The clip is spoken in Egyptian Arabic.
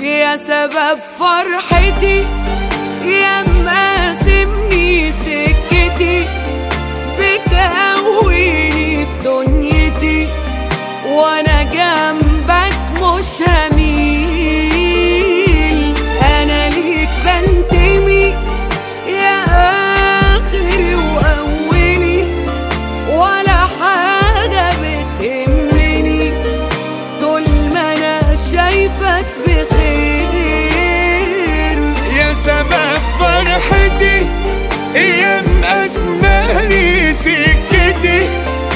يا سبب فرحتي يا مقاسمني سكتي بتقويني في دنيتي وانا جنبك مش هميل انا ليك بنتمي يا اخري واولي ولا حاجه بتهمني طول ما انا شايفك بخير يا سبب فرحتي ايام اسماني سكتي